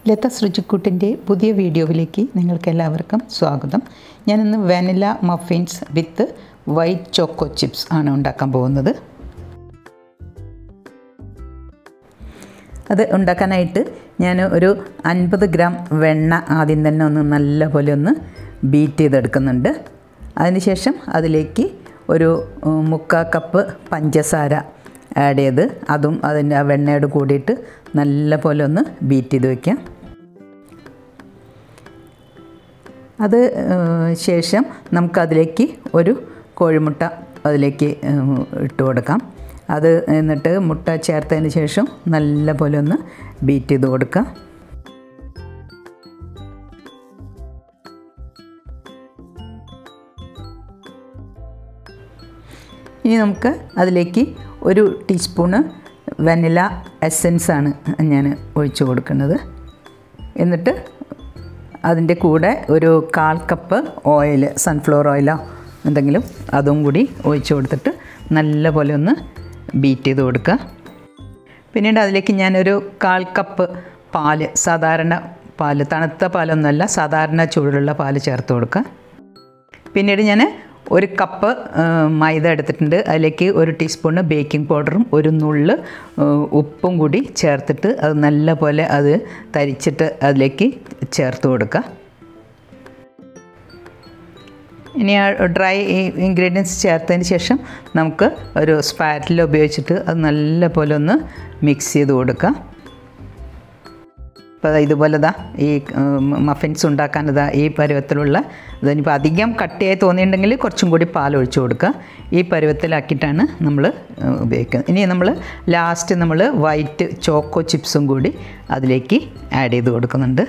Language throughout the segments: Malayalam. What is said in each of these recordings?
ലത സൃജിക്കുട്ടിൻ്റെ പുതിയ വീഡിയോയിലേക്ക് നിങ്ങൾക്ക് എല്ലാവർക്കും സ്വാഗതം ഞാനിന്ന് vanilla muffins with white choco chips ആണ് ഉണ്ടാക്കാൻ പോകുന്നത് അത് ഉണ്ടാക്കാനായിട്ട് ഞാൻ ഒരു അൻപത് ഗ്രാം വെണ്ണ ആദ്യം തന്നെ ഒന്ന് നല്ലപോലെ ഒന്ന് ബീറ്റ് ചെയ്തെടുക്കുന്നുണ്ട് അതിനുശേഷം അതിലേക്ക് ഒരു മുക്കാ കപ്പ് പഞ്ചസാര ആഡ് ചെയ്ത് അതും അതിൻ്റെ ആ വെണ്ണയോട് കൂടിയിട്ട് നല്ല പോലെ ഒന്ന് ബീറ്റ് ചെയ്ത് വയ്ക്കാം അത് ശേഷം നമുക്കതിലേക്ക് ഒരു കോഴിമുട്ട അതിലേക്ക് ഇട്ട് കൊടുക്കാം അത് എന്നിട്ട് മുട്ട ചേർത്തതിന് ശേഷം നല്ല പോലെ ഒന്ന് ബീറ്റ് ചെയ്ത് കൊടുക്കാം ഇനി നമുക്ക് അതിലേക്ക് ഒരു ടീസ്പൂണ് വനില എസൻസ് ആണ് ഞാൻ ഒഴിച്ചു കൊടുക്കുന്നത് എന്നിട്ട് അതിൻ്റെ കൂടെ ഒരു കാൽ കപ്പ് ഓയിൽ സൺഫ്ലവർ ഓയിലോ എന്തെങ്കിലും അതും കൂടി ഒഴിച്ചു കൊടുത്തിട്ട് നല്ല പോലെ ഒന്ന് ബീറ്റ് ചെയ്ത് കൊടുക്കുക പിന്നീട് അതിലേക്ക് ഞാനൊരു കാൽ കപ്പ് പാല് സാധാരണ പാല് തണുത്ത പാലൊന്നുമല്ല സാധാരണ ചൂടുള്ള പാല് ചേർത്ത് കൊടുക്കുക പിന്നീട് ഞാൻ ഒരു കപ്പ് മൈദ എടുത്തിട്ടുണ്ട് അതിലേക്ക് ഒരു ടീസ്പൂണ് ബേക്കിംഗ് പൗഡറും ഒരു നുള്ള് ഉപ്പും കൂടി ചേർത്തിട്ട് അത് നല്ല പോലെ അത് തരിച്ചിട്ട് അതിലേക്ക് ചേർത്ത് കൊടുക്കുക ഇനി ആ ഡ്രൈ ഇൻഗ്രീഡിയൻസ് ചേർത്തതിന് ശേഷം നമുക്ക് ഒരു സ്പാറ്റിൽ ഉപയോഗിച്ചിട്ട് അത് നല്ല പോലെ ഒന്ന് മിക്സ് ചെയ്ത് കൊടുക്കുക ഇപ്പോൾ ഇതുപോലെ ദാ ഈ മഫിൻസ് ഉണ്ടാക്കാൻ ഇതാ ഈ പരുവത്തിലുള്ള ഇതിനിപ്പോൾ അധികം കട്ടിയായി തോന്നിയിട്ടുണ്ടെങ്കിൽ കുറച്ചും കൂടി പാൽ ഒഴിച്ചു കൊടുക്കുക ഈ പരുവത്തിലാക്കിയിട്ടാണ് നമ്മൾ ഉപയോഗിക്കുന്നത് ഇനി നമ്മൾ ലാസ്റ്റ് നമ്മൾ വൈറ്റ് ചോക്കോ ചിപ്സും കൂടി അതിലേക്ക് ആഡ് ചെയ്ത് കൊടുക്കുന്നുണ്ട്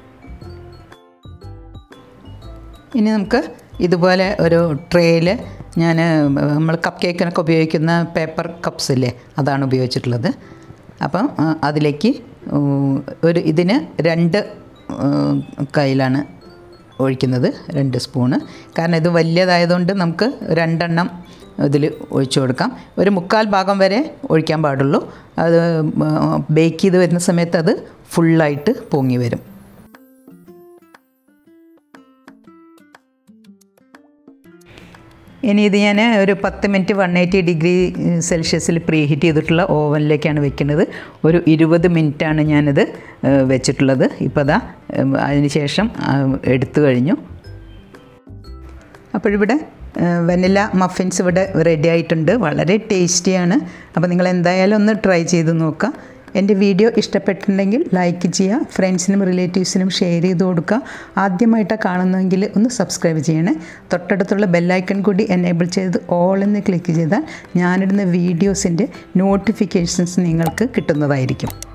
ഇനി നമുക്ക് ഇതുപോലെ ഒരു ട്രേയിൽ ഞാൻ നമ്മൾ കപ്പ് കേക്കിനൊക്കെ ഉപയോഗിക്കുന്ന പേപ്പർ കപ്സ് ഇല്ലേ അതാണ് ഉപയോഗിച്ചിട്ടുള്ളത് അപ്പം അതിലേക്ക് ഒരു ഇതിന് രണ്ട് കയ്യിലാണ് ഒഴിക്കുന്നത് രണ്ട് സ്പൂണ് കാരണം ഇത് വലിയതായതുകൊണ്ട് നമുക്ക് രണ്ടെണ്ണം ഇതിൽ ഒഴിച്ചു കൊടുക്കാം ഒരു മുക്കാൽ ഭാഗം വരെ ഒഴിക്കാൻ പാടുള്ളൂ അത് ബേക്ക് ചെയ്ത് വരുന്ന സമയത്ത് അത് ഫുള്ളായിട്ട് പൊങ്ങി വരും ഇനി ഇത് ഞാൻ ഒരു പത്ത് മിനിറ്റ് വൺ എയ്റ്റി ഡിഗ്രി സെൽഷ്യസിൽ പ്രീ ഹീറ്റ് ചെയ്തിട്ടുള്ള ഓവനിലേക്കാണ് വെക്കുന്നത് ഒരു ഇരുപത് മിനിറ്റാണ് ഞാനിത് വെച്ചിട്ടുള്ളത് ഇപ്പോൾ അതാ അതിന് ശേഷം എടുത്തു കഴിഞ്ഞു അപ്പോഴിവിടെ വെനില മഫിൻസ് ഇവിടെ റെഡി ആയിട്ടുണ്ട് വളരെ ടേസ്റ്റിയാണ് അപ്പോൾ നിങ്ങൾ എന്തായാലും ഒന്ന് ട്രൈ ചെയ്ത് നോക്കുക എൻ്റെ വീഡിയോ ഇഷ്ടപ്പെട്ടിട്ടുണ്ടെങ്കിൽ ലൈക്ക് ചെയ്യുക ഫ്രണ്ട്സിനും റിലേറ്റീവ്സിനും ഷെയർ ചെയ്ത് കൊടുക്കുക ആദ്യമായിട്ടാണ് കാണുന്നതെങ്കിൽ ഒന്ന് സബ്സ്ക്രൈബ് ചെയ്യണേ തൊട്ടടുത്തുള്ള ബെല്ലൈക്കൺ കൂടി എനേബിൾ ചെയ്ത് ഓൾ എന്ന് ക്ലിക്ക് ചെയ്താൽ ഞാനിടുന്ന വീഡിയോസിൻ്റെ നോട്ടിഫിക്കേഷൻസ് നിങ്ങൾക്ക് കിട്ടുന്നതായിരിക്കും